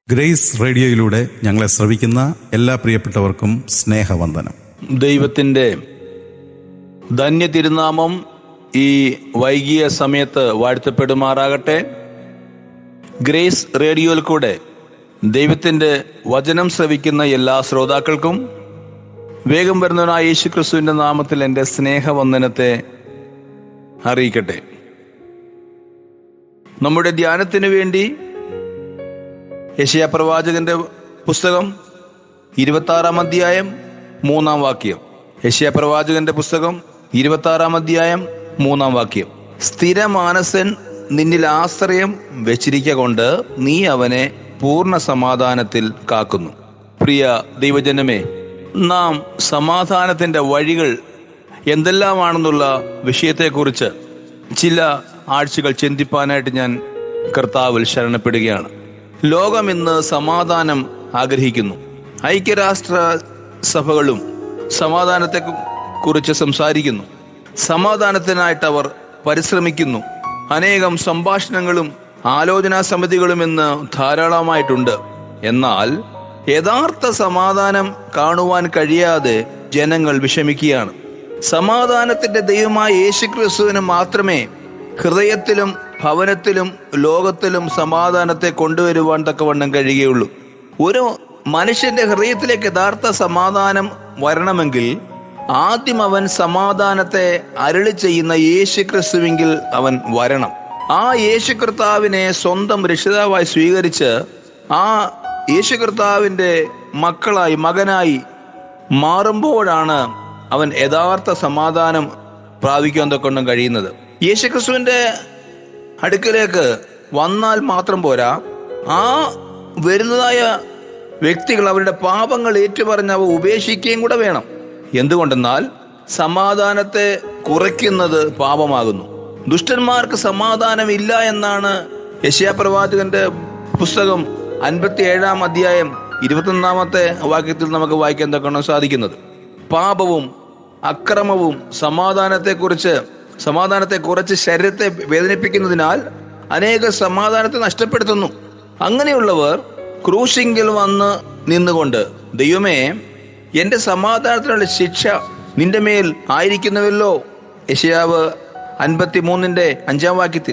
grace റേഡിയോയിലൂടെ ഞങ്ങളെ ശ്രവിക്കുന്ന എല്ലാ പ്രിയപ്പെട്ടവർക്കും സ്നേഹവന്ദനം ദൈവത്തിൻ്റെ ധന്യ തിരുനാമം ഈ വൈകിയ സമയത്ത് വാഴ്ത്തപ്പെടുമാറാകട്ടെ ഗ്രേസ് റേഡിയോയിൽ കൂടെ ദൈവത്തിൻ്റെ വചനം ശ്രവിക്കുന്ന എല്ലാ ശ്രോതാക്കൾക്കും വേഗം വരുന്നവനായ യേശു ക്രിസ്തുവിൻ്റെ നാമത്തിൽ എൻ്റെ സ്നേഹവന്ദനത്തെ അറിയിക്കട്ടെ നമ്മുടെ ധ്യാനത്തിന് വേണ്ടി യശയ പ്രവാചകന്റെ പുസ്തകം ഇരുപത്തി ആറാം അധ്യായം മൂന്നാം വാക്യം യശയ പ്രവാചകന്റെ പുസ്തകം ഇരുപത്തി ആറാം അധ്യായം മൂന്നാം വാക്യം സ്ഥിരമാനസൻ നിന്നിൽ ആശ്രയം വെച്ചിരിക്ക കൊണ്ട് നീ അവനെ പൂർണ്ണ സമാധാനത്തിൽ കാക്കുന്നു പ്രിയ ദൈവജനമേ നാം സമാധാനത്തിന്റെ വഴികൾ എന്തെല്ലാമാണെന്നുള്ള വിഷയത്തെക്കുറിച്ച് ചില ആഴ്ചകൾ ചിന്തിപ്പാനായിട്ട് ഞാൻ കർത്താവിൽ ശരണപ്പെടുകയാണ് ലോകം ഇന്ന് സമാധാനം ആഗ്രഹിക്കുന്നു ഐക്യരാഷ്ട്ര സഭകളും സമാധാനത്തെ കുറിച്ച് സംസാരിക്കുന്നു സമാധാനത്തിനായിട്ട് അവർ പരിശ്രമിക്കുന്നു അനേകം സംഭാഷണങ്ങളും ആലോചനാ സമിതികളും ഇന്ന് ധാരാളമായിട്ടുണ്ട് എന്നാൽ യഥാർത്ഥ സമാധാനം കാണുവാൻ കഴിയാതെ ജനങ്ങൾ വിഷമിക്കുകയാണ് സമാധാനത്തിന്റെ ദൈവമായ യേശുക്രിസ്തുവിന് മാത്രമേ ഹൃദയത്തിലും ഭവനത്തിലും ലോകത്തിലും സമാധാനത്തെ കൊണ്ടുവരുവാൻ തക്കവണ്ണം കഴിയുകയുള്ളൂ ഒരു മനുഷ്യന്റെ ഹൃദയത്തിലേക്ക് യഥാർത്ഥ സമാധാനം വരണമെങ്കിൽ ആദ്യം അവൻ സമാധാനത്തെ അരളി ചെയ്യുന്ന യേശു ക്രിസ്തുവെങ്കിൽ അവൻ വരണം ആ യേശു കർത്താവിനെ സ്വന്തം രക്ഷിതാവായി സ്വീകരിച്ച് ആ യേശു കർത്താവിന്റെ മക്കളായി മകനായി മാറുമ്പോഴാണ് അവൻ യഥാർത്ഥ സമാധാനം പ്രാപിക്കാൻ തൊക്കൊണ്ടും കഴിയുന്നത് യേശുക്രിസ്തുവിന്റെ അടുക്കലേക്ക് വന്നാൽ മാത്രം പോരാ ആ വരുന്നതായ വ്യക്തികൾ അവരുടെ പാപങ്ങൾ ഏറ്റുപറഞ്ഞ് അവ ഉപേക്ഷിക്കുകയും കൂടെ വേണം എന്തുകൊണ്ടെന്നാൽ സമാധാനത്തെ കുറയ്ക്കുന്നത് പാപമാകുന്നു ദുഷ്ടന്മാർക്ക് സമാധാനം ഇല്ല എന്നാണ് യശയാപ്രവാചകന്റെ പുസ്തകം അൻപത്തി ഏഴാം അധ്യായം ഇരുപത്തൊന്നാമത്തെ വാക്യത്തിൽ നമുക്ക് വായിക്കാൻ തക്കണം സാധിക്കുന്നത് പാപവും അക്രമവും സമാധാനത്തെക്കുറിച്ച് സമാധാനത്തെ കുറച്ച് ശരീരത്തെ വേദനിപ്പിക്കുന്നതിനാൽ അനേക സമാധാനത്തെ നഷ്ടപ്പെടുത്തുന്നു അങ്ങനെയുള്ളവർ ക്രൂശിങ്കിൽ വന്ന് നിന്നുകൊണ്ട് ദൈവമേ എന്റെ സമാധാനത്തിനുള്ള ശിക്ഷ നിന്റെ മേൽ ആയിരിക്കുന്നുവല്ലോ യശയാവ് അൻപത്തി മൂന്നിന്റെ അഞ്ചാം വാക്യത്തിൽ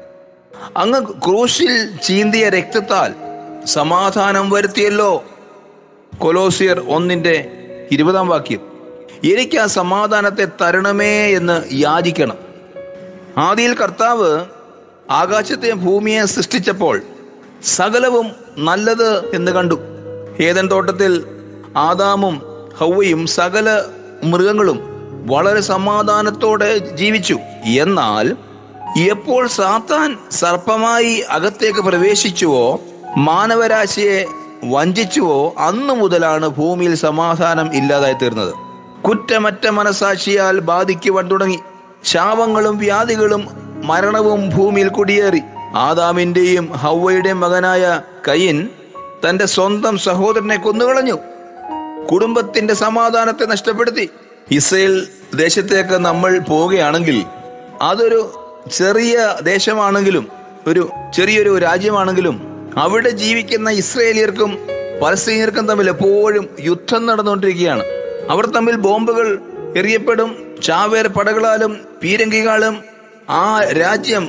അങ്ങ് ക്രൂശിൽ ചീന്തിയ രക്തത്താൽ സമാധാനം വരുത്തിയല്ലോ കൊലോസിയർ ഒന്നിന്റെ ഇരുപതാം വാക്യം എനിക്ക് ആ സമാധാനത്തെ തരണമേ എന്ന് യാചിക്കണം ആദിയിൽ കർത്താവ് ആകാശത്തെ ഭൂമിയെ സൃഷ്ടിച്ചപ്പോൾ സകലവും നല്ലത് എന്ന് കണ്ടു ഏതൻ തോട്ടത്തിൽ ആദാമും ഹൗവയും സകല മൃഗങ്ങളും വളരെ സമാധാനത്തോടെ ജീവിച്ചു എന്നാൽ എപ്പോൾ സാത്താൻ സർപ്പമായി അകത്തേക്ക് പ്രവേശിച്ചുവോ മാനവരാശിയെ വഞ്ചിച്ചുവോ അന്നു മുതലാണ് ഭൂമിയിൽ സമാധാനം ഇല്ലാതായി തീർന്നത് കുറ്റമറ്റ മനസാക്ഷിയാൽ ബാധിക്കുവാൻ തുടങ്ങി ശാപങ്ങളും വ്യാധികളും മരണവും ഭൂമിയിൽ കുടിയേറി ആദാമിന്റെയും ഹൗവയുടെയും മകനായ കയിൻ തന്റെ സ്വന്തം സഹോദരനെ കൊന്നുകളഞ്ഞു കുടുംബത്തിന്റെ സമാധാനത്തെ നഷ്ടപ്പെടുത്തി ഇസ്രയേൽ ദേശത്തേക്ക് നമ്മൾ പോവുകയാണെങ്കിൽ അതൊരു ചെറിയ ദേശമാണെങ്കിലും ഒരു ചെറിയൊരു രാജ്യമാണെങ്കിലും അവിടെ ജീവിക്കുന്ന ഇസ്രയേലിയർക്കും പലസ്തീനിയർക്കും തമ്മിൽ എപ്പോഴും യുദ്ധം നടന്നുകൊണ്ടിരിക്കുകയാണ് അവർ തമ്മിൽ ബോംബുകൾ എറിയപ്പെടും ചാവേർ പടകളാലും പീരങ്കികളാലും ആ രാജ്യം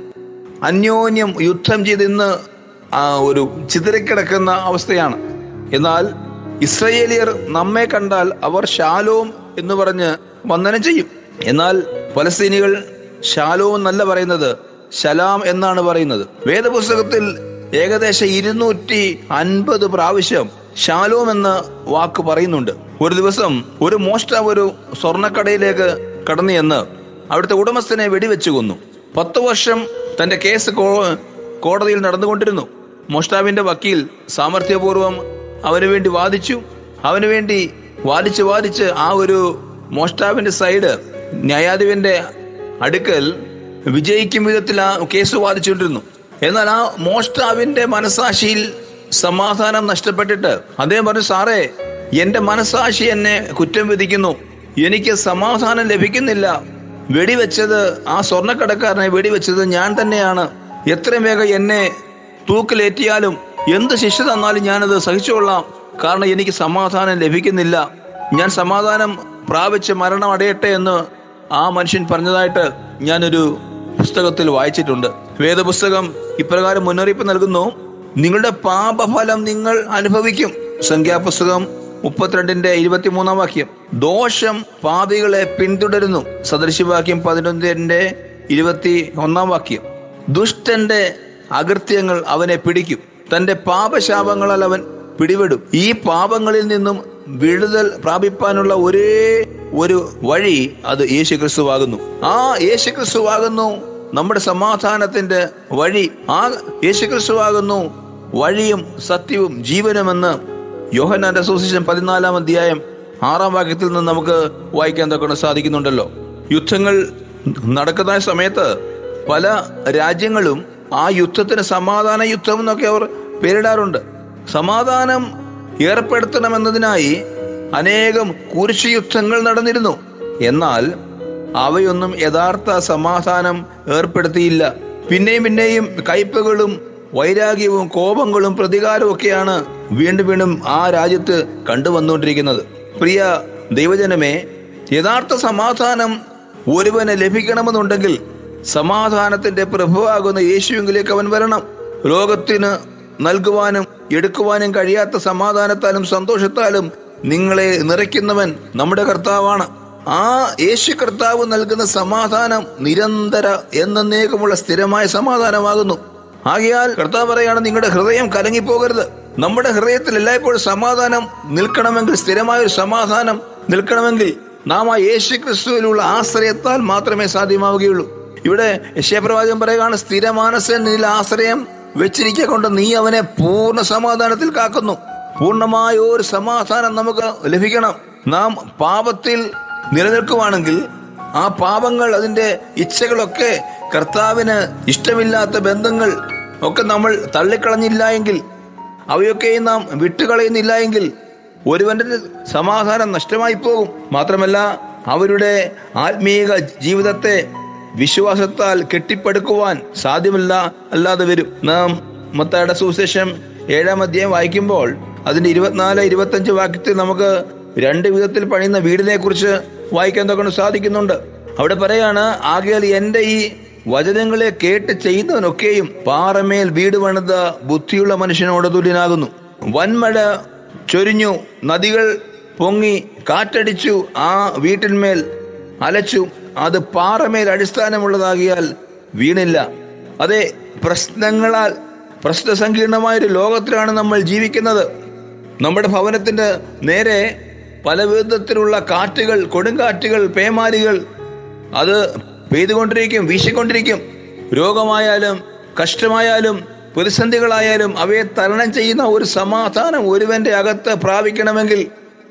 അന്യോന്യം യുദ്ധം ചെയ്ത് ഇന്ന് ആ ഒരു ചിതറിക്കിടക്കുന്ന അവസ്ഥയാണ് എന്നാൽ ഇസ്രയേലിയർ നമ്മെ കണ്ടാൽ അവർ ശാലോം എന്ന് പറഞ്ഞ് വന്ദനം ചെയ്യും എന്നാൽ പലസ്തീനികൾ ശാലോം എന്നല്ല പറയുന്നത് ശലാം എന്നാണ് പറയുന്നത് വേദപുസ്തകത്തിൽ ഏകദേശം ഇരുന്നൂറ്റി അൻപത് പ്രാവശ്യം ശാലോം എന്ന വാക്ക് പറയുന്നുണ്ട് ഒരു ദിവസം ഒരു മോഷ്ടാവ് ഒരു സ്വർണ്ണക്കടയിലേക്ക് കടന്നു ചെന്ന് അവിടുത്തെ ഉടമസ്ഥനെ വെടിവെച്ചു കൊന്നു പത്ത് വർഷം തന്റെ കേസ് കോടതിയിൽ നടന്നുകൊണ്ടിരുന്നു മോഷ്ടാവിന്റെ വക്കീൽ സാമർഥ്യപൂർവം അവന് വേണ്ടി വാദിച്ചു അവന് വേണ്ടി വാദിച്ച് വാദിച്ച് ആ ഒരു മോഷ്ടാവിന്റെ സൈഡ് ന്യായാധിപന്റെ അടുക്കൽ വിജയിക്കും വിധത്തിൽ ആ കേസ് വാദിച്ചുകൊണ്ടിരുന്നു എന്നാൽ ആ മോഷ്ടാവിന്റെ മനസാക്ഷിയിൽ സമാധാനം നഷ്ടപ്പെട്ടിട്ട് അദ്ദേഹം പറഞ്ഞു സാറേ എന്റെ മനസാക്ഷി എന്നെ കുറ്റം വിധിക്കുന്നു എനിക്ക് സമാധാനം ലഭിക്കുന്നില്ല വെടിവെച്ചത് ആ സ്വർണ്ണക്കടക്കാരനെ വെടിവെച്ചത് ഞാൻ തന്നെയാണ് എത്രയും വേഗം എന്നെ തൂക്കിലേറ്റിയാലും എന്ത് ശിക്ഷ തന്നാലും ഞാനത് സഹിച്ചുകൊള്ളാം കാരണം എനിക്ക് സമാധാനം ലഭിക്കുന്നില്ല ഞാൻ സമാധാനം പ്രാപിച്ച് മരണം അടയട്ടെ എന്ന് ആ മനുഷ്യൻ പറഞ്ഞതായിട്ട് ഞാനൊരു പുസ്തകത്തിൽ വായിച്ചിട്ടുണ്ട് വേദപുസ്തകം ഇപ്രകാരം മുന്നറിയിപ്പ് നൽകുന്നു നിങ്ങളുടെ പാപഫലം നിങ്ങൾ അനുഭവിക്കും സംഖ്യാപുസ്തകം മുപ്പത്തിരണ്ടിന്റെ ഇരുപത്തിമൂന്നാം വാക്യം ദോഷം പാപികളെ പിന്തുടരുന്നു സദൃശവാക്യം പതിനൊന്നിന്റെ ഇരുപത്തി ഒന്നാം വാക്യം ദുഷ്ടന്റെ അകൃത്യങ്ങൾ അവനെ പിടിക്കും തന്റെ പാപശാപങ്ങളാൽ അവൻ പിടിപെടും ഈ പാപങ്ങളിൽ നിന്നും വിടുതൽ പ്രാപിപ്പാനുള്ള ഒരേ ഒരു വഴി അത് യേശു ക്രിസ്തുവാകുന്നു ആ യേശു ക്രിസ്തുവാകുന്നു നമ്മുടെ സമാധാനത്തിന്റെ വഴി ആ യേശു ക്രിസ്തുവാകുന്നു വഴിയും സത്യവും ജീവനുമെന്ന് യോഹനാന്റെ അസോസിയേഷൻ പതിനാലാം അധ്യായം ആറാം വാക്യത്തിൽ നിന്ന് നമുക്ക് വായിക്കാൻ തൊക്കെ സാധിക്കുന്നുണ്ടല്ലോ യുദ്ധങ്ങൾ നടക്കുന്ന സമയത്ത് പല രാജ്യങ്ങളും ആ യുദ്ധത്തിന് സമാധാന യുദ്ധം എന്നൊക്കെ അവർ പേരിടാറുണ്ട് സമാധാനം ഏർപ്പെടുത്തണമെന്നതിനായി അനേകം കുരിശ് യുദ്ധങ്ങൾ നടന്നിരുന്നു എന്നാൽ അവയൊന്നും യഥാർത്ഥ സമാധാനം ഏർപ്പെടുത്തിയില്ല പിന്നെയും പിന്നെയും കയ്പുകളും വൈരാഗ്യവും കോപങ്ങളും പ്രതികാരവും ഒക്കെയാണ് വീണ്ടും വീണ്ടും ആ രാജ്യത്ത് കണ്ടുവന്നുകൊണ്ടിരിക്കുന്നത് പ്രിയ ദൈവജനമേ യഥാർത്ഥ സമാധാനം ഒരുവന് ലഭിക്കണമെന്നുണ്ടെങ്കിൽ സമാധാനത്തിന്റെ പ്രഭുവാകുന്ന യേശുവിലേക്ക് അവൻ വരണം ലോകത്തിന് നൽകുവാനും എടുക്കുവാനും കഴിയാത്ത സമാധാനത്താലും സന്തോഷത്താലും നിങ്ങളെ നിറയ്ക്കുന്നവൻ നമ്മുടെ കർത്താവാണ് ആ യേശു കർത്താവ് നൽകുന്ന സമാധാനം നിരന്തര എന്നേക്കുമുള്ള സ്ഥിരമായ സമാധാനമാകുന്നു ആകയാൽ കർത്താവ് പറയാണ് നിങ്ങളുടെ ഹൃദയം കലങ്ങിപ്പോകരുത് നമ്മുടെ ഹൃദയത്തിൽ എല്ലായ്പ്പോഴും സമാധാനം നിൽക്കണമെങ്കിൽ സ്ഥിരമായ ഒരു സമാധാനം നിൽക്കണമെങ്കിൽ നാം ആ യേശു ക്രിസ്തുവിലുള്ള ആശ്രയത്താൽ മാത്രമേ സാധ്യമാവുകയുള്ളൂ ഇവിടെ യശയപ്രവാചകൻ പറയുകയാണ് സ്ഥിരമാനസൻ നിൽ ആശ്രയം വെച്ചിരിക്ക കൊണ്ട് നീ അവനെ പൂർണ്ണ സമാധാനത്തിൽ കാക്കുന്നു പൂർണ്ണമായ ഒരു സമാധാനം നമുക്ക് ലഭിക്കണം നാം പാപത്തിൽ നിലനിൽക്കുവാണെങ്കിൽ ആ പാപങ്ങൾ അതിന്റെ ഇച്ഛകളൊക്കെ കർത്താവിന് ഇഷ്ടമില്ലാത്ത ബന്ധങ്ങൾ ഒക്കെ നമ്മൾ തള്ളിക്കളഞ്ഞില്ല എങ്കിൽ അവയൊക്കെയും നാം വിട്ടുകളയുന്നില്ല എങ്കിൽ ഒരുവന്റെ സമാധാനം നഷ്ടമായി പോകും മാത്രമല്ല അവരുടെ ആത്മീയ ജീവിതത്തെ വിശ്വാസത്താൽ കെട്ടിപ്പടുക്കുവാൻ സാധ്യമല്ല അല്ലാതെ വരും നാം മത്തായുടെ സുവിശേഷം ഏഴാം അധ്യായം വായിക്കുമ്പോൾ അതിന്റെ ഇരുപത്തിനാല് ഇരുപത്തഞ്ച് വാക്യത്തിൽ നമുക്ക് രണ്ട് വിധത്തിൽ പണിയുന്ന വീടിനെ കുറിച്ച് വായിക്കാൻ തൊക്കെ സാധിക്കുന്നുണ്ട് അവിടെ പറയാണ് ആകയാൽ എന്റെ ഈ വചനങ്ങളെ കേട്ട് ചെയ്യുന്നവനൊക്കെയും പാറമേൽ വീട് പണിത ബുദ്ധിയുള്ള മനുഷ്യനോട് തുല്യനാകുന്നു വൻമഴ ചൊരിഞ്ഞു നദികൾ പൊങ്ങി കാറ്റടിച്ചു ആ വീട്ടിന്മേൽ അലച്ചു അത് പാറമേൽ അടിസ്ഥാനമുള്ളതാകിയാൽ വീണില്ല അതെ പ്രശ്നങ്ങളാൽ പ്രശ്നസങ്കീർണമായ ഒരു ലോകത്തിലാണ് നമ്മൾ ജീവിക്കുന്നത് നമ്മുടെ ഭവനത്തിന്റെ നേരെ പല വിധത്തിലുള്ള കാറ്റുകൾ കൊടുങ്കാറ്റുകൾ പേമാരികൾ അത് പെയ്തുകൊണ്ടിരിക്കും വീശിക്കൊണ്ടിരിക്കും രോഗമായാലും കഷ്ടമായാലും പ്രതിസന്ധികളായാലും അവയെ തരണം ചെയ്യുന്ന ഒരു സമാധാനം ഒരുവന്റെ അകത്ത് പ്രാപിക്കണമെങ്കിൽ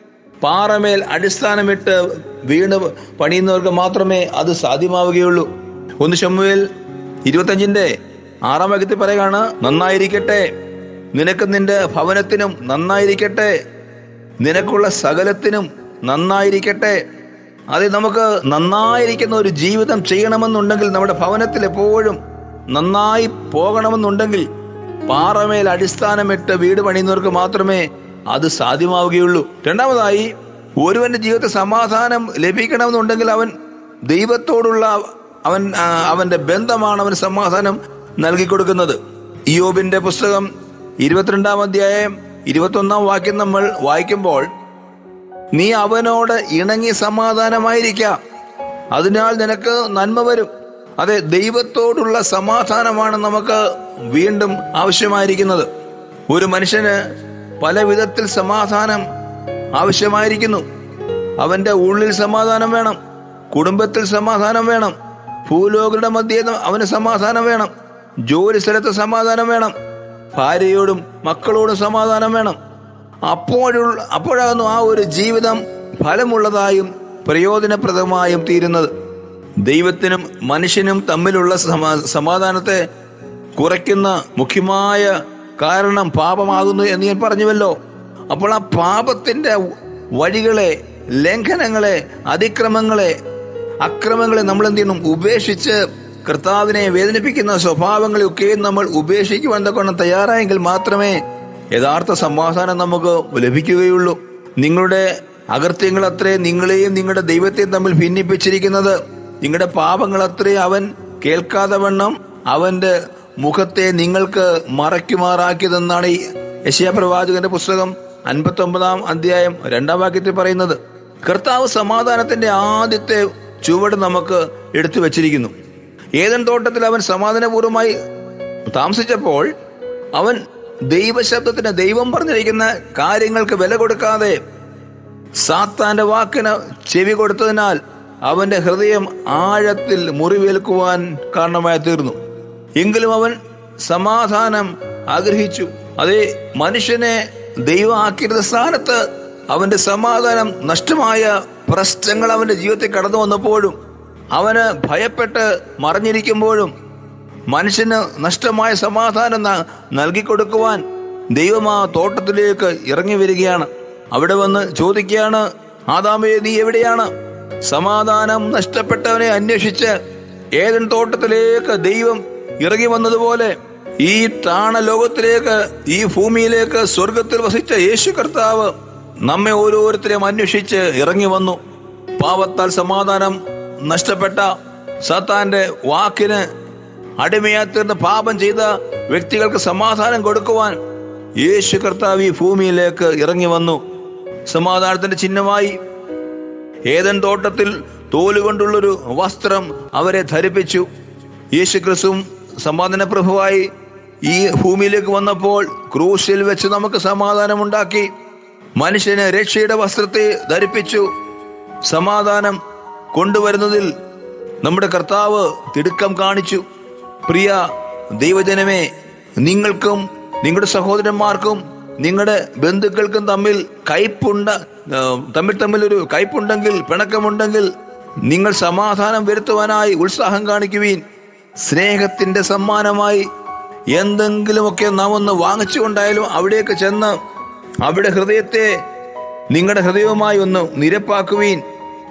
പാറമേൽ അടിസ്ഥാനമിട്ട് വീണ് പണിയുന്നവർക്ക് മാത്രമേ അത് സാധ്യമാവുകയുള്ളൂ ഒന്ന് ശമുവേൽ ഇരുപത്തഞ്ചിന്റെ ആറാം വാക്യത്തിൽ പറയുകയാണ് നന്നായിരിക്കട്ടെ നിനക്ക് നിന്റെ ഭവനത്തിനും നന്നായിരിക്കട്ടെ നിനക്കുള്ള സകലത്തിനും നന്നായിരിക്കട്ടെ അത് നമുക്ക് നന്നായിരിക്കുന്ന ഒരു ജീവിതം ചെയ്യണമെന്നുണ്ടെങ്കിൽ നമ്മുടെ ഭവനത്തിൽ എപ്പോഴും നന്നായി പോകണമെന്നുണ്ടെങ്കിൽ പാറമേൽ അടിസ്ഥാനമിട്ട് വീട് പണിയുന്നവർക്ക് മാത്രമേ അത് സാധ്യമാവുകയുള്ളൂ രണ്ടാമതായി ഒരുവന്റെ ജീവിതത്തിൽ സമാധാനം ലഭിക്കണമെന്നുണ്ടെങ്കിൽ അവൻ ദൈവത്തോടുള്ള അവൻ ആ, അവന്റെ ബന്ധമാണ് അവന് സമാധാനം നൽകി കൊടുക്കുന്നത് ഇയോബിന്റെ പുസ്തകം ഇരുപത്തിരണ്ടാം അധ്യായം ഇരുപത്തൊന്നാം വാക്യം നമ്മൾ വായിക്കുമ്പോൾ നീ അവനോട് ഇണങ്ങി സമാധാനമായിരിക്കാം അതിനാൽ നിനക്ക് നന്മ വരും അതെ ദൈവത്തോടുള്ള സമാധാനമാണ് നമുക്ക് വീണ്ടും ആവശ്യമായിരിക്കുന്നത് ഒരു മനുഷ്യന് പല വിധത്തിൽ സമാധാനം ആവശ്യമായിരിക്കുന്നു അവന്റെ ഉള്ളിൽ സമാധാനം വേണം കുടുംബത്തിൽ സമാധാനം വേണം ഭൂലോകരുടെ മധ്യേ അവന് സമാധാനം വേണം ജോലി സ്ഥലത്ത് സമാധാനം വേണം ഭാര്യയോടും മക്കളോടും സമാധാനം വേണം അപ്പോഴുള്ള അപ്പോഴാകുന്നു ആ ഒരു ജീവിതം ഫലമുള്ളതായും പ്രയോജനപ്രദമായും തീരുന്നത് ദൈവത്തിനും മനുഷ്യനും തമ്മിലുള്ള സമാ സമാധാനത്തെ കുറയ്ക്കുന്ന മുഖ്യമായ കാരണം പാപമാകുന്നു എന്ന് ഞാൻ പറഞ്ഞുവല്ലോ അപ്പോൾ ആ പാപത്തിന്റെ വഴികളെ ലംഘനങ്ങളെ അതിക്രമങ്ങളെ അക്രമങ്ങളെ നമ്മൾ എന്ത് ചെയ്യണം ഉപേക്ഷിച്ച് കർത്താവിനെ വേദനിപ്പിക്കുന്ന സ്വഭാവങ്ങളെയൊക്കെയും നമ്മൾ ഉപേക്ഷിക്കുവാൻ തക്കൊണ്ട് തയ്യാറായെങ്കിൽ മാത്രമേ യഥാർത്ഥ സമാധാനം നമുക്ക് ലഭിക്കുകയുള്ളൂ നിങ്ങളുടെ അകൃത്യങ്ങൾ അത്രേ നിങ്ങളെയും നിങ്ങളുടെ ദൈവത്തെയും തമ്മിൽ ഭിന്നിപ്പിച്ചിരിക്കുന്നത് നിങ്ങളുടെ പാപങ്ങൾ അത്രേ അവൻ കേൾക്കാതെ വണ്ണം അവന്റെ മുഖത്തെ നിങ്ങൾക്ക് മറയ്ക്കുമാറാക്കിയതെന്നാണ് ഈ യശയ പ്രവാചകന്റെ പുസ്തകം അൻപത്തി ഒമ്പതാം അധ്യായം രണ്ടാം വാക്യത്തിൽ പറയുന്നത് കർത്താവ് സമാധാനത്തിന്റെ ആദ്യത്തെ ചുവട് നമുക്ക് എടുത്തു വച്ചിരിക്കുന്നു ഏതൻ തോട്ടത്തിൽ അവൻ സമാധാനപൂർവ്വമായി താമസിച്ചപ്പോൾ അവൻ ദൈവശബ്ദത്തിന് ദൈവം പറഞ്ഞിരിക്കുന്ന കാര്യങ്ങൾക്ക് വില കൊടുക്കാതെ സാത്താന്റെ വാക്കിന് ചെവി കൊടുത്തതിനാൽ അവന്റെ ഹൃദയം ആഴത്തിൽ മുറിവേൽക്കുവാൻ കാരണമായി തീർന്നു എങ്കിലും അവൻ സമാധാനം ആഗ്രഹിച്ചു അതേ മനുഷ്യനെ ദൈവം ആക്കിയിരുന്ന സ്ഥാനത്ത് അവന്റെ സമാധാനം നഷ്ടമായ പ്രശ്നങ്ങൾ അവന്റെ ജീവിതത്തിൽ കടന്നു വന്നപ്പോഴും അവന് ഭയപ്പെട്ട് മറിഞ്ഞിരിക്കുമ്പോഴും മനുഷ്യന് നഷ്ടമായ സമാധാനം ന- നൽകിക്കൊടുക്കുവാൻ ദൈവം ആ തോട്ടത്തിലേക്ക് ഇറങ്ങി വരികയാണ് അവിടെ വന്ന് ചോദിക്കുകയാണ് ആദാമേ നീ എവിടെയാണ് സമാധാനം നഷ്ടപ്പെട്ടവനെ അന്വേഷിച്ച് ഏതൻ തോട്ടത്തിലേക്ക് ദൈവം ഇറങ്ങി വന്നതുപോലെ ഈ താണ ലോകത്തിലേക്ക് ഈ ഭൂമിയിലേക്ക് സ്വർഗത്തിൽ വസിച്ച യേശു കർത്താവ് നമ്മെ ഓരോരുത്തരെയും അന്വേഷിച്ച് ഇറങ്ങി വന്നു പാപത്താൽ സമാധാനം നഷ്ടപ്പെട്ട സത്താന്റെ വാക്കിന് അടിമയായി തീർന്ന് പാപം ചെയ്ത വ്യക്തികൾക്ക് സമാധാനം കൊടുക്കുവാൻ യേശു കർത്താവ് ഈ ഭൂമിയിലേക്ക് ഇറങ്ങി വന്നു സമാധാനത്തിന്റെ ചിഹ്നമായി ഏതൻ തോട്ടത്തിൽ തോലുകൊണ്ടുള്ളൊരു വസ്ത്രം അവരെ ധരിപ്പിച്ചു യേശു ക്രിസ്തുവും സമാധാന പ്രഭുവായി ഈ ഭൂമിയിലേക്ക് വന്നപ്പോൾ ക്രൂശിൽ വെച്ച് നമുക്ക് സമാധാനമുണ്ടാക്കി മനുഷ്യന് രക്ഷയുടെ വസ്ത്രത്തെ ധരിപ്പിച്ചു സമാധാനം കൊണ്ടുവരുന്നതിൽ നമ്മുടെ കർത്താവ് തിടുക്കം കാണിച്ചു പ്രിയ ദൈവജനമേ നിങ്ങൾക്കും നിങ്ങളുടെ സഹോദരന്മാർക്കും നിങ്ങളുടെ ബന്ധുക്കൾക്കും തമ്മിൽ കയ്പുണ്ട ആ, തമ്മിൽ തമ്മിൽ ഒരു കയ്പുണ്ടെങ്കിൽ പിണക്കമുണ്ടെങ്കിൽ നിങ്ങൾ സമാധാനം വരുത്തുവാനായി ഉത്സാഹം കാണിക്കുവീൻ സ്നേഹത്തിന്റെ സമ്മാനമായി എന്തെങ്കിലുമൊക്കെ നാം ഒന്ന് വാങ്ങിച്ചുകൊണ്ടായാലും അവിടേക്ക് ചെന്ന് അവിടെ ഹൃദയത്തെ നിങ്ങളുടെ ഹൃദയവുമായി ഒന്ന് നിരപ്പാക്കുവീൻ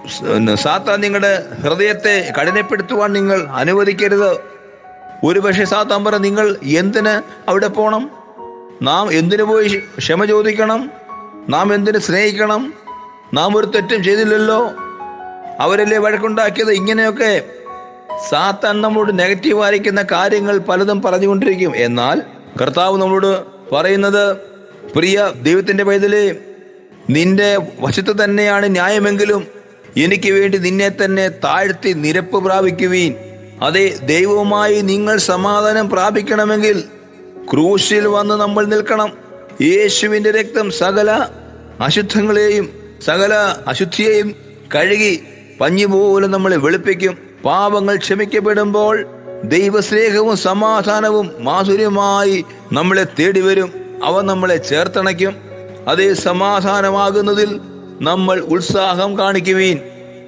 സാത്താൻ നിങ്ങളുടെ ഹൃദയത്തെ കഠിനപ്പെടുത്തുവാൻ നിങ്ങൾ അനുവദിക്കരുത് ഒരുപക്ഷെ സാത്താൻ പറ നിങ്ങൾ എന്തിന് അവിടെ പോണം നാം എന്തിനു പോയി ക്ഷമ ചോദിക്കണം നാം എന്തിനു സ്നേഹിക്കണം നാം ഒരു തെറ്റും ചെയ്തില്ലല്ലോ അവരല്ലേ വഴക്കുണ്ടാക്കിയത് ഇങ്ങനെയൊക്കെ സാത്താൻ നമ്മളോട് നെഗറ്റീവ് ആയിരിക്കുന്ന കാര്യങ്ങൾ പലതും പറഞ്ഞുകൊണ്ടിരിക്കും എന്നാൽ കർത്താവ് നമ്മളോട് പറയുന്നത് പ്രിയ ദൈവത്തിന്റെ പൈതലേ നിന്റെ വശത്ത് തന്നെയാണ് ന്യായമെങ്കിലും എനിക്ക് വേണ്ടി നിന്നെ തന്നെ താഴ്ത്തി നിരപ്പ് പ്രാപിക്കുവീൻ അതെ ദൈവവുമായി നിങ്ങൾ സമാധാനം പ്രാപിക്കണമെങ്കിൽ ക്രൂശിൽ വന്ന് നമ്മൾ നിൽക്കണം യേശുവിന്റെ രക്തം സകല അശുദ്ധങ്ങളെയും സകല അശുദ്ധിയെയും കഴുകി പഞ്ഞു പോലെ നമ്മളെ വെളുപ്പിക്കും പാപങ്ങൾ ക്ഷമിക്കപ്പെടുമ്പോൾ ദൈവസ്നേഹവും സമാധാനവും മാധുര്യമായി നമ്മളെ തേടി വരും അവ നമ്മളെ ചേർത്തണയ്ക്കും അതേ സമാധാനമാകുന്നതിൽ നമ്മൾ ഉത്സാഹം കാണിക്കുവീൻ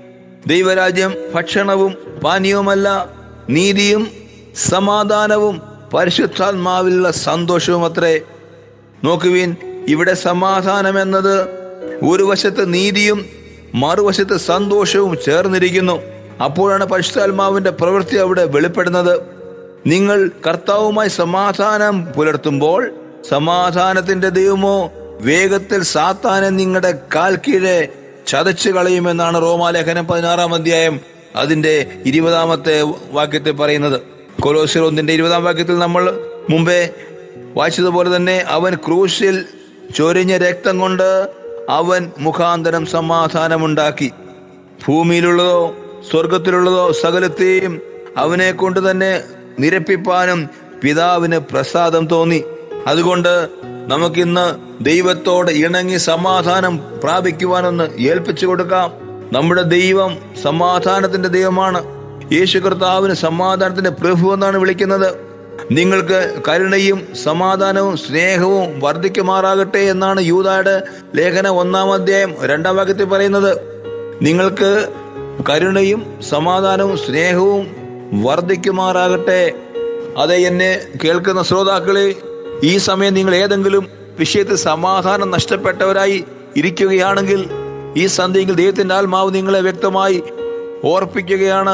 ദൈവരാജ്യം ഭക്ഷണവും പാനീയവുമല്ല നീതിയും സമാധാനവും പരിശുദ്ധാത്മാവിലുള്ള സന്തോഷവും അത്രേ നോക്കുവീൻ ഇവിടെ സമാധാനം എന്നത് ഒരു വശത്ത് നീതിയും മറുവശത്ത് സന്തോഷവും ചേർന്നിരിക്കുന്നു അപ്പോഴാണ് പരിശുദ്ധാത്മാവിന്റെ പ്രവൃത്തി അവിടെ വെളിപ്പെടുന്നത് നിങ്ങൾ കർത്താവുമായി സമാധാനം പുലർത്തുമ്പോൾ സമാധാനത്തിന്റെ ദൈവമോ വേഗത്തിൽ സാത്താനെ നിങ്ങളുടെ കാൽ കീഴെ ചതച്ചു കളയുമെന്നാണ് റോമാലേഖനം പതിനാറാം അധ്യായം അതിന്റെ ഇരുപതാമത്തെ വാക്യത്തിൽ പറയുന്നത് കൊലോസിർ ഒന്നിന്റെ ഇരുപതാം വാക്യത്തിൽ നമ്മൾ മുമ്പേ വായിച്ചതുപോലെ തന്നെ അവൻ ക്രൂശിൽ ചൊരിഞ്ഞ രക്തം കൊണ്ട് അവൻ മുഖാന്തരം സമാധാനമുണ്ടാക്കി ഭൂമിയിലുള്ളതോ സ്വർഗത്തിലുള്ളതോ സകലത്തെയും അവനെ കൊണ്ട് തന്നെ നിരപ്പിപ്പാനും പിതാവിന് പ്രസാദം തോന്നി അതുകൊണ്ട് നമുക്കിന്ന് ദൈവത്തോട് ഇണങ്ങി സമാധാനം പ്രാപിക്കുവാനൊന്ന് ഏൽപ്പിച്ചു കൊടുക്കാം നമ്മുടെ ദൈവം സമാധാനത്തിന്റെ ദൈവമാണ് യേശു കർത്താവിന് സമാധാനത്തിന്റെ പ്രഭു എന്നാണ് വിളിക്കുന്നത് നിങ്ങൾക്ക് കരുണയും സമാധാനവും സ്നേഹവും വർദ്ധിക്കുമാറാകട്ടെ എന്നാണ് യൂതായുടെ ലേഖനം ഒന്നാം അധ്യായം രണ്ടാം വാക്യത്തിൽ പറയുന്നത് നിങ്ങൾക്ക് കരുണയും സമാധാനവും സ്നേഹവും വർദ്ധിക്കുമാറാകട്ടെ അതെ എന്നെ കേൾക്കുന്ന ശ്രോതാക്കളെ ഈ സമയം നിങ്ങൾ ഏതെങ്കിലും വിഷയത്തിൽ സമാധാനം നഷ്ടപ്പെട്ടവരായി ഇരിക്കുകയാണെങ്കിൽ ഈ സന്ധ്യയിൽ ദൈവത്തിന്റെ ആത്മാവ് നിങ്ങളെ വ്യക്തമായി ഓർപ്പിക്കുകയാണ്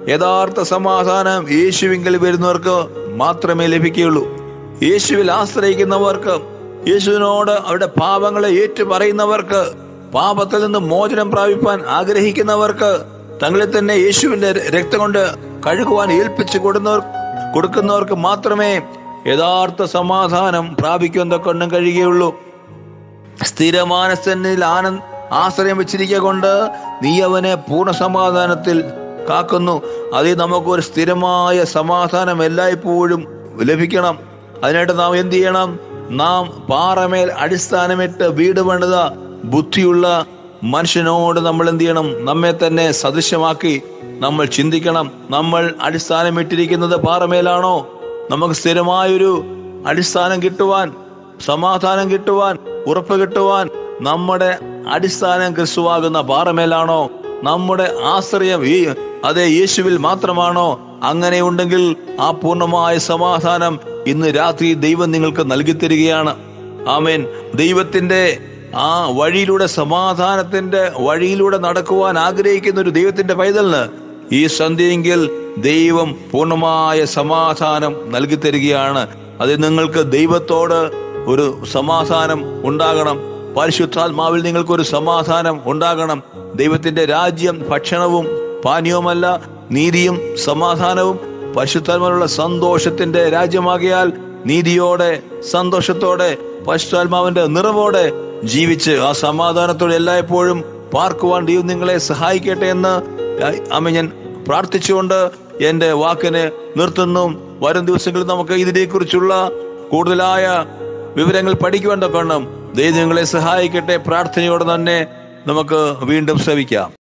യഥാർത്ഥ സമാധാനം യേശുവിങ്കിൽ വരുന്നവർക്ക് മാത്രമേ ലഭിക്കുകയുള്ളൂ യേശുവിൽ ആശ്രയിക്കുന്നവർക്ക് യേശുവിനോട് അവരുടെ പാപങ്ങളെ ഏറ്റുപറയുന്നവർക്ക് പാപത്തിൽ നിന്ന് മോചനം പ്രാപിപ്പാൻ ആഗ്രഹിക്കുന്നവർക്ക് തങ്ങളെ തന്നെ യേശുവിന്റെ രക്തം കൊണ്ട് കഴുകുവാൻ ഏൽപ്പിച്ചു കൊടുന്നവർ കൊടുക്കുന്നവർക്ക് മാത്രമേ യഥാർത്ഥ സമാധാനം പ്രാപിക്കുവാൻ തൊക്കൊണ്ടും കഴിയുകയുള്ളൂ സ്ഥിരമാനസന്നിൽ ആനന്ദ് ആശ്രയം വെച്ചിരിക്കുക കൊണ്ട് നീ അവനെ പൂർണ്ണ സമാധാനത്തിൽ കാക്കുന്നു അതിൽ നമുക്കൊരു സ്ഥിരമായ സമാധാനം എല്ലായ്പ്പോഴും ലഭിക്കണം അതിനായിട്ട് നാം എന്ത് ചെയ്യണം നാം പാറമേൽ അടിസ്ഥാനമിട്ട് വീട് പണിത ബുദ്ധിയുള്ള മനുഷ്യനോട് നമ്മൾ എന്ത് ചെയ്യണം നമ്മെ തന്നെ സദൃശ്യമാക്കി നമ്മൾ ചിന്തിക്കണം നമ്മൾ അടിസ്ഥാനമിട്ടിരിക്കുന്നത് പാറമേലാണോ നമുക്ക് സ്ഥിരമായൊരു അടിസ്ഥാനം കിട്ടുവാൻ സമാധാനം കിട്ടുവാൻ ഉറപ്പ് കിട്ടുവാൻ നമ്മുടെ അടിസ്ഥാനം ക്രിസ്തുവാകുന്ന പാറമേലാണോ നമ്മുടെ ആശ്രയം ഈ അതേ യേശുവിൽ മാത്രമാണോ അങ്ങനെ ഉണ്ടെങ്കിൽ ആ പൂർണ്ണമായ സമാധാനം ഇന്ന് രാത്രി ദൈവം നിങ്ങൾക്ക് നൽകി തരികയാണ് ആമേൻ ദൈവത്തിന്റെ ആ വഴിയിലൂടെ സമാധാനത്തിന്റെ വഴിയിലൂടെ നടക്കുവാൻ ആഗ്രഹിക്കുന്ന ഒരു ദൈവത്തിന്റെ പൈതലിന് ഈ സന്ധ്യയെങ്കിൽ ദൈവം പൂർണ്ണമായ സമാധാനം നൽകി തരികയാണ് അത് നിങ്ങൾക്ക് ദൈവത്തോട് ഒരു സമാധാനം ഉണ്ടാകണം പരിശുദ്ധാത്മാവിൽ നിങ്ങൾക്കൊരു സമാധാനം ഉണ്ടാകണം ദൈവത്തിന്റെ രാജ്യം ഭക്ഷണവും പാനീയവുമല്ല നീതിയും സമാധാനവും പരിശുദ്ധാത്മാവിലുള്ള സന്തോഷത്തിന്റെ രാജ്യമാകിയാൽ നീതിയോടെ സന്തോഷത്തോടെ പരിശുദ്ധാത്മാവിന്റെ നിറവോടെ ജീവിച്ച് ആ സമാധാനത്തോടെ എല്ലായ്പ്പോഴും പാർക്കുവാൻ ദൈവം നിങ്ങളെ സഹായിക്കട്ടെ എന്ന് അമ്മ ഞാൻ പ്രാർത്ഥിച്ചുകൊണ്ട് എന്റെ വാക്കിന് നിർത്തുന്നു വരും ദിവസങ്ങളിൽ നമുക്ക് ഇതിനെക്കുറിച്ചുള്ള കൂടുതലായ വിവരങ്ങൾ പഠിക്കുവാൻ തക്കണം ദൈവം നിങ്ങളെ സഹായിക്കട്ടെ പ്രാർത്ഥനയോടെ തന്നെ നമുക്ക് വീണ്ടും ശ്രവിക്കാം